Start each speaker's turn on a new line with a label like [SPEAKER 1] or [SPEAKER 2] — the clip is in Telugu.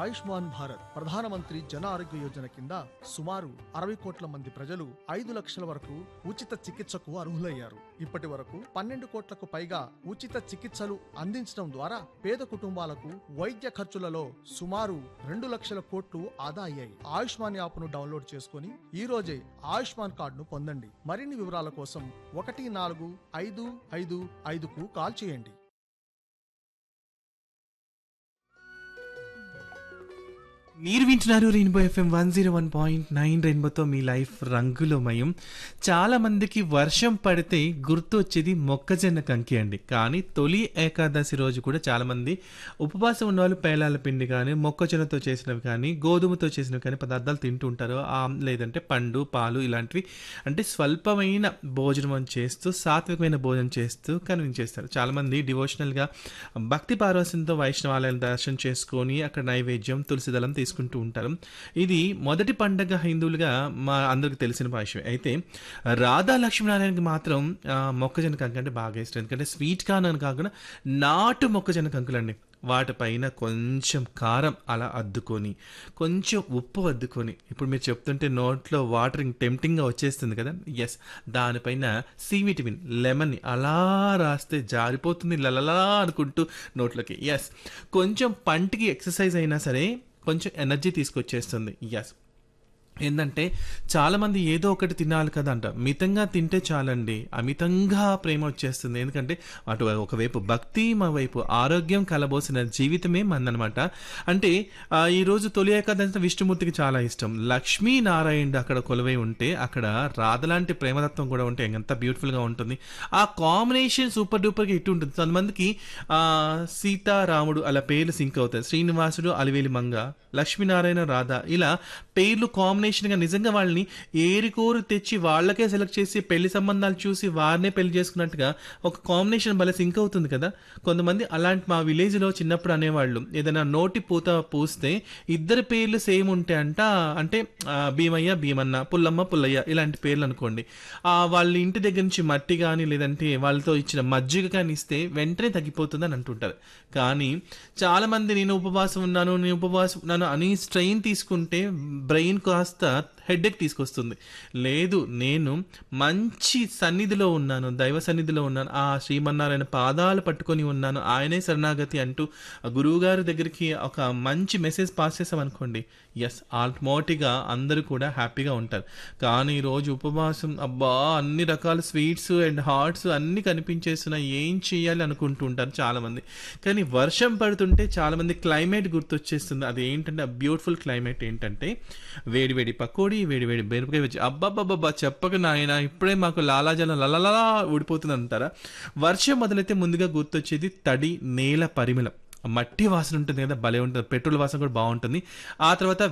[SPEAKER 1] ఆయుష్మాన్ భారత్ ప్రధానమంత్రి జన ఆరోగ్య యోజన కింద సుమారు అరవై కోట్ల మంది ప్రజలు ఐదు లక్షల వరకు ఉచిత చికిత్సకు అర్హులయ్యారు ఇప్పటి వరకు పన్నెండు కోట్లకు పైగా ఉచిత చికిత్సలు అందించడం ద్వారా పేద కుటుంబాలకు వైద్య ఖర్చులలో సుమారు రెండు లక్షల కోట్లు ఆదా అయ్యాయి ఆయుష్మాన్ యాప్ను డౌన్లోడ్ చేసుకుని ఈ రోజే ఆయుష్మాన్ కార్డును పొందండి మరిన్ని వివరాల కోసం ఒకటి నాలుగు ఐదు ఐదు ఐదుకు కాల్ చేయండి
[SPEAKER 2] మీరు వింటున్నారు rainbow FM one zero one point nine రెయిన్బోతో మీ లైఫ్ రంగులమయం చాలా మందికి వర్షం పడితే గుర్తు వచ్చేది మొక్కజొన్న కంకి అండి కానీ తొలి ఏకాదశి రోజు కూడా చాలా మంది ఉపవాసం ఉన్న వాళ్ళు పేలాల పిండి కానీ మొక్కజొన్నతో చేసినవి కానీ గోధుమతో చేసినవి కానీ పదార్థాలు తింటూ ఉంటారు ఆ, లేదంటే పండు పాలు ఇలాంటివి అంటే స్వల్పమైన భోజనం చేస్తూ సాత్వికమైన భోజనం చేస్తూ కనిపించేస్తారు చాలా మంది డివోషనల్గా భక్తి పారవశ్యంతో వైష్ణవాలయాన్ని దర్శనం చేసుకొని అక్కడ నైవేద్యం తులసిదళం తీసుకుంటూ ఉంటారు ఇది మొదటి పండగ హిందువులుగా మా అందరికి తెలిసిన విషయం అయితే రాధా లక్ష్మీనారాయణకి మాత్రం ఆ, మొక్కజొన్న కంకి అంటే బాగా ఇష్టం ఎందుకంటే స్వీట్ కాన్ అని కాకుండా నాటు మొక్కజొన్న కంకులండి వాటిపైన కొంచెం కారం అలా అద్దుకొని కొంచెం ఉప్పు అద్దుకొని ఇప్పుడు మీరు చెప్తుంటే నోట్లో వాటరింగ్ టెంప్టింగ్గా వచ్చేస్తుంది కదా ఎస్ దానిపైన సి విటమిన్ లెమన్ని అలా రాస్తే జారిపోతుంది లలలా అనుకుంటూ నోట్లోకి ఎస్ కొంచెం పంటికి ఎక్సర్సైజ్ అయినా సరే కొంచెం ఎనర్జీ తీసుకొచ్చేస్తుంది ఎస్ ఏంటంటే చాలామంది ఏదో ఒకటి తినాలి కదా అంట మితంగా తింటే చాలండి అమితంగా ప్రేమ వచ్చేస్తుంది ఎందుకంటే అటు ఒకవైపు భక్తి వైపు ఆరోగ్యం కలబోసిన జీవితమే మందనమాట అంటే ఆ, ఈరోజు తొలి ఏకాదశి విష్ణుమూర్తికి చాలా ఇష్టం లక్ష్మీ నారాయణుడు అక్కడ కొలువై ఉంటే అక్కడ రాధలాంటి ప్రేమతత్వం కూడా ఉంటే ఎంత బ్యూటిఫుల్గా ఉంటుంది ఆ కాంబినేషన్ సూపర్ డూపర్గా ఇటు ఉంటుంది కొంతమందికి ఆ, సీతారాముడు అలా పేర్లు సింక్ అవుతాయి శ్రీనివాసుడు అలివేలి మంగ లక్ష్మీనారాయణ రాధ ఇలా పేర్లు కాంబినేషన్గా నిజంగా వాళ్ళని ఏరికోరు తెచ్చి వాళ్ళకే సెలెక్ట్ చేసి పెళ్లి సంబంధాలు చూసి వారినే పెళ్లి చేసుకున్నట్టుగా ఒక కాంబినేషన్ భలే సింక్ అవుతుంది కదా కొంతమంది అలాంటి మా విలేజ్లో చిన్నప్పుడు అనేవాళ్ళు ఏదైనా నోటి పూత పూస్తే ఇద్దరు పేర్లు సేమ్ ఉంటే అంట అంటే ఆ, భీమయ్య భీమన్న పుల్లమ్మ పుల్లయ్య ఇలాంటి పేర్లు అనుకోండి ఆ, వాళ్ళ ఇంటి దగ్గర నుంచి మట్టి కానీ లేదంటే వాళ్ళతో ఇచ్చిన మజ్జిగ కానీ ఇస్తే వెంటనే తగ్గిపోతుంది అని అంటుంటారు కానీ చాలా మంది నేను ఉపవాసం ఉన్నాను నేను ఉపవాసం ఉన్నాను అని స్ట్రెయిన్ తీసుకుంటే బ్రెయిన్ కాస్త హెడ్ఏక్ తీసుకొస్తుంది లేదు నేను మంచి సన్నిధిలో ఉన్నాను దైవ సన్నిధిలో ఉన్నాను ఆ శ్రీమన్నారాయణ పాదాలు పట్టుకొని ఉన్నాను ఆయనే శరణాగతి అంటూ ఆ గురువుగారి దగ్గరికి ఒక మంచి మెసేజ్ పాస్ చేసామనుకోండి ఎస్ ఆల్మోటిగా అందరూ కూడా హ్యాపీగా ఉంటారు కానీ ఈరోజు ఉపవాసం అబ్బా అన్ని రకాల స్వీట్స్ అండ్ హాట్స్ అన్ని కనిపించేస్తున్నా ఏం చేయాలి అనుకుంటూ ఉంటారు చాలామంది కానీ వర్షం పడుతుంటే చాలామంది క్లైమేట్ గుర్తొచ్చేస్తుంది అది ఏంటంటే ఆ బ్యూటిఫుల్ క్లైమేట్ ఏంటంటే వేడి వేడి పకోడీ వేడి వేడి బెరపకాయ వచ్చి అబ్బాబ్బాబ్బా చెప్పక నాయన ఇప్పుడే మాకు లాలాజలం లలలలా ఊడిపోతుంది అంటారా వర్షం మొదలైతే ముందుగా గుర్తొచ్చేది తడి నేల పరిమళం మట్టి వాసన ఉంటుంది కదా భలే ఉంటుంది పెట్రోల్ వాసన కూడా బాగుంటుంది ఆ తర్వాత